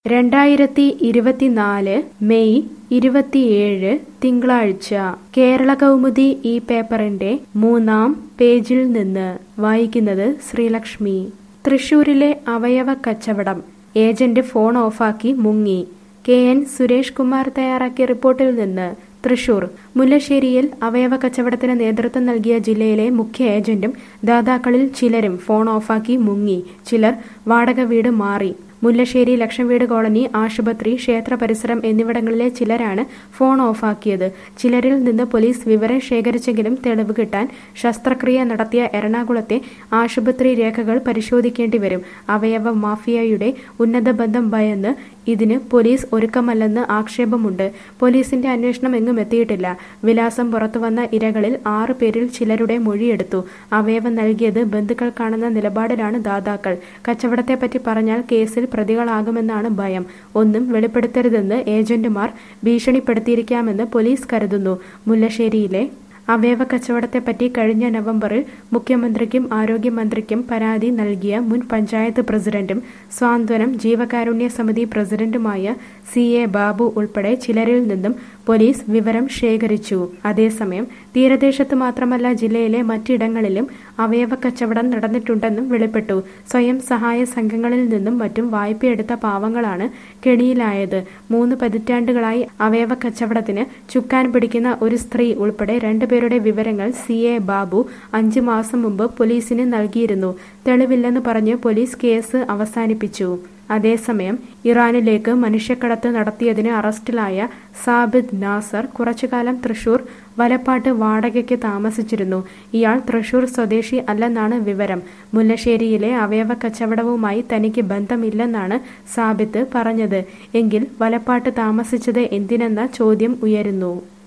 രണ്ടായിരത്തി ഇരുപത്തിനാല് മെയ് ഇരുപത്തിയേഴ് തിങ്കളാഴ്ച കേരള കൗമുദി ഈ പേപ്പറിന്റെ മൂന്നാം പേജിൽ നിന്ന് വായിക്കുന്നത് ശ്രീലക്ഷ്മി തൃശൂരിലെ അവയവ കച്ചവടം ഏജന്റ് ഫോൺ ഓഫാക്കി മുങ്ങി കെ എൻ സുരേഷ് കുമാർ തയ്യാറാക്കിയ റിപ്പോർട്ടിൽ നിന്ന് തൃശൂർ മുല്ലശ്ശേരിയിൽ അവയവ കച്ചവടത്തിന് നേതൃത്വം നൽകിയ ജില്ലയിലെ മുഖ്യ ഏജന്റും ദാതാക്കളിൽ ചിലരും ഫോൺ ഓഫാക്കി മുങ്ങി ചിലർ വാടക വീട് മാറി മുല്ലശ്ശേരി ലക്ഷം വീട് കോളനി ആശുപത്രി ക്ഷേത്ര പരിസരം എന്നിവിടങ്ങളിലെ ചിലരാണ് ഫോൺ ഓഫാക്കിയത് ചിലരിൽ നിന്ന് പോലീസ് വിവരം ശേഖരിച്ചെങ്കിലും തെളിവ് കിട്ടാൻ ശസ്ത്രക്രിയ നടത്തിയ എറണാകുളത്തെ ആശുപത്രി രേഖകൾ പരിശോധിക്കേണ്ടി വരും അവയവ മാഫിയയുടെ ഉന്നത ബന്ധം ഭയന്ന് ഇതിന് പോലീസ് ഒരുക്കമല്ലെന്ന് ആക്ഷേപമുണ്ട് പോലീസിന്റെ അന്വേഷണം എങ്ങും എത്തിയിട്ടില്ല വിലാസം പുറത്തുവന്ന ഇരകളിൽ ആറു പേരിൽ ചിലരുടെ മൊഴിയെടുത്തു അവയവം നൽകിയത് ബന്ധുക്കൾക്കാണെന്ന നിലപാടിലാണ് ദാതാക്കൾ കച്ചവടത്തെപ്പറ്റി പറഞ്ഞാൽ കേസിൽ പ്രതികളാകുമെന്നാണ് ഭയം ഒന്നും വെളിപ്പെടുത്തരുതെന്ന് ഏജന്റുമാർ ഭീഷണിപ്പെടുത്തിയിരിക്കാമെന്ന് പോലീസ് കരുതുന്നു മുല്ലശ്ശേരിയിലെ അവയവ കച്ചവടത്തെപ്പറ്റി കഴിഞ്ഞ നവംബറിൽ മുഖ്യമന്ത്രിക്കും ആരോഗ്യമന്ത്രിക്കും പരാതി നൽകിയ മുൻ പഞ്ചായത്ത് പ്രസിഡന്റും സ്വാന്തനം ജീവകാരുണ്യ സമിതി പ്രസിഡന്റുമായ സി എ ബാബു ഉൾപ്പെടെ ചിലരിൽ നിന്നും പോലീസ് വിവരം ശേഖരിച്ചു അതേസമയം തീരദേശത്ത് മാത്രമല്ല ജില്ലയിലെ മറ്റിടങ്ങളിലും അവയവ കച്ചവടം നടന്നിട്ടുണ്ടെന്നും വെളിപ്പെട്ടു സ്വയം സഹായ സംഘങ്ങളിൽ നിന്നും മറ്റും വായ്പയെടുത്ത പാവങ്ങളാണ് കെണിയിലായത് മൂന്ന് പതിറ്റാണ്ടുകളായി അവയവ കച്ചവടത്തിന് ചുക്കാൻ പിടിക്കുന്ന ഒരു സ്ത്രീ ഉൾപ്പെടെ രണ്ടുപേരുടെ വിവരങ്ങൾ സി എ ബാബു അഞ്ചു മാസം മുമ്പ് പോലീസിന് നൽകിയിരുന്നു തെളിവില്ലെന്ന് പറഞ്ഞ് പോലീസ് കേസ് അവസാനിപ്പിച്ചു അതേസമയം ഇറാനിലേക്ക് മനുഷ്യക്കടത്ത് നടത്തിയതിന് അറസ്റ്റിലായ സാബിദ് നാസർ കുറച്ചുകാലം തൃശൂർ വലപ്പാട്ട് വാടകയ്ക്ക് താമസിച്ചിരുന്നു ഇയാൾ തൃശൂർ സ്വദേശി അല്ലെന്നാണ് വിവരം മുല്ലശ്ശേരിയിലെ അവയവ കച്ചവടവുമായി തനിക്ക് ബന്ധമില്ലെന്നാണ് സാബിത്ത് പറഞ്ഞത് എങ്കിൽ വലപ്പാട്ട് താമസിച്ചത് എന്തിനെന്ന ചോദ്യം ഉയരുന്നു